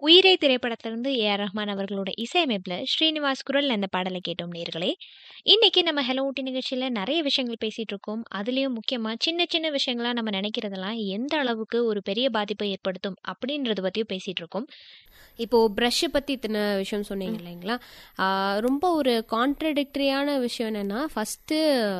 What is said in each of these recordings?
உயிரே திரைப்படத்திலிருந்து A R Rahman அவர்களோட இசையமைப்பில் ஸ்ரீனிவாஸ் குரல் அந்த பாடலை கேட்டோம் நேர்களே இன்னைக்கு நம்ம ஹலோ ஊட்டி நிகழ்ச்சியில் நிறைய விஷயங்கள் பேசிட்டு இருக்கோம் அதுலேயும் முக்கியமாக சின்ன சின்ன விஷயங்களா நம்ம நினைக்கிறதெல்லாம் எந்த அளவுக்கு ஒரு பெரிய பாதிப்பை ஏற்படுத்தும் அப்படின்றத பற்றியும் பேசிட்டு இருக்கோம் இப்போ ப்ரஷ்ஷை பற்றி இத்தனை விஷயம் சொன்னீங்க இல்லைங்களா ஆஹ் ரொம்ப ஒரு கான்ட்ரடிக்டரியான விஷயம் என்னன்னா ஃபஸ்ட்டு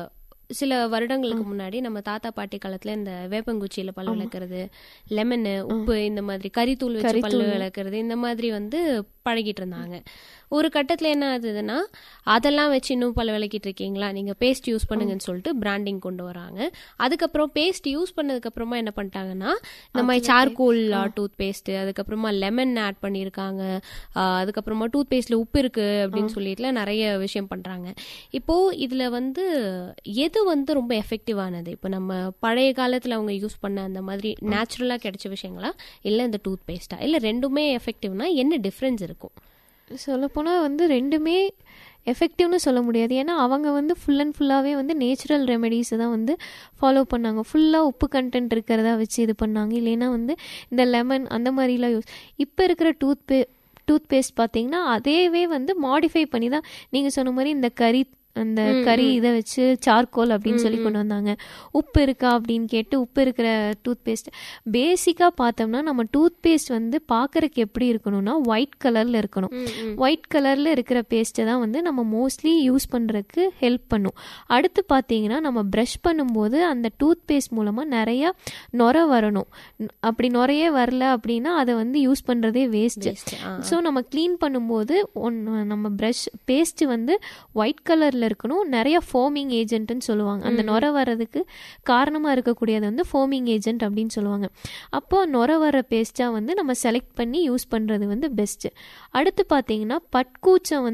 சில வருடங்களுக்கு முன்னாடி நம்ம தாத்தா பாட்டி காலத்துல இந்த வேப்பங்குச்சியில பல்லு விளக்குறது லெமனு உப்பு இந்த மாதிரி கறித்தூள் வச்சு பல்லு விளக்குறது இந்த மாதிரி வந்து பழகிட்டு இருந்தாங்க ஒரு கட்டத்துல என்ன ஆகுதுன்னா அதெல்லாம் வச்சு இன்னும் பல்ல விளக்கிட்டு இருக்கீங்களா நீங்க பேஸ்ட் யூஸ் பண்ணுங்கன்னு சொல்லிட்டு பிராண்டிங் கொண்டு வராங்க அதுக்கப்புறம் பேஸ்ட் யூஸ் பண்ணதுக்கு அப்புறமா என்ன பண்ணிட்டாங்கன்னா இந்த மாதிரி சார்கோல் டூத் பேஸ்ட் அதுக்கப்புறமா லெமன் ஆட் பண்ணியிருக்காங்க ஆஹ் அதுக்கப்புறமா டூத் பேஸ்ட்ல உப்பு இருக்கு அப்படின்னு சொல்லிட்டுல நிறைய விஷயம் பண்றாங்க இப்போ இதுல வந்து எது வந்து ரொம்ப எஃபெக்டிவானது இப்போ நம்ம பழைய காலத்துல அவங்க யூஸ் பண்ண அந்த மாதிரி நேச்சுரலா கிடைச்ச விஷயங்களா இல்ல இந்த டூத் பேஸ்டா இல்ல ரெண்டுமே எஃபெக்டிவ்னா என்ன டிஃபரன்ஸ் இருக்கும் சொல்லப்போனால் வந்து ரெண்டுமே எஃபெக்டிவ்னு சொல்ல முடியாது ஏன்னா அவங்க வந்து ஃபுல் அண்ட் ஃபுல்லாகவே வந்து நேச்சுரல் ரெமெடிஸை தான் வந்து ஃபாலோ பண்ணாங்க ஃபுல்லாக உப்பு கண்டென்ட் இருக்கிறதா வச்சு இது பண்ணாங்க இல்லைன்னா வந்து இந்த லெமன் அந்த மாதிரிலாம் யூஸ் இப்போ இருக்கிற டூத் பே டூத் பேஸ்ட் பார்த்தீங்கன்னா அதேவே வந்து மாடிஃபை பண்ணி தான் நீங்கள் சொன்ன மாதிரி இந்த கறி அந்த கறி இதை வச்சு சார்கோல் அப்படின்னு சொல்லி கொண்டு வந்தாங்க உப்பு இருக்கா அப்படின்னு கேட்டு உப்பு இருக்கிற டூத் பேஸ்ட் பேசிக்காக பார்த்தோம்னா நம்ம டூத் பேஸ்ட் வந்து பார்க்கறக்கு எப்படி இருக்கணும்னா ஒயிட் கலரில் இருக்கணும் ஒயிட் கலரில் இருக்கிற பேஸ்ட்டை தான் வந்து நம்ம மோஸ்ட்லி யூஸ் பண்ணுறதுக்கு ஹெல்ப் பண்ணும் அடுத்து பார்த்தீங்கன்னா நம்ம ப்ரஷ் பண்ணும்போது அந்த டூத் பேஸ்ட் மூலமாக நிறையா நுர வரணும் ந- அப்படி நுரையே வரல அப்படின்னா அதை வந்து யூஸ் பண்ணுறதே வேஸ்ட்டு ஸோ நம்ம க்ளீன் பண்ணும்போது ஒன்று நம்ம ப்ரஷ் பேஸ்ட்டு வந்து ஒயிட் கலரில் இருக்கணும் நிறைய ஃபோமிங் ஏஜென்ட்னு சொல்லுவாங்க அந்த நுர வர்றதுக்கு காரணமாக இருக்கக்கூடியது வந்து ஃபோமிங் ஏஜென்ட் அப்படின்னு சொல்லுவாங்க அப்போ நுர வர பேஸ்ட்டாக வந்து நம்ம செலக்ட் பண்ணி யூஸ் பண்ணுறது வந்து பெஸ்ட்டு அடுத்து பார்த்தீங்கன்னா பட்கூச்சம் வந்து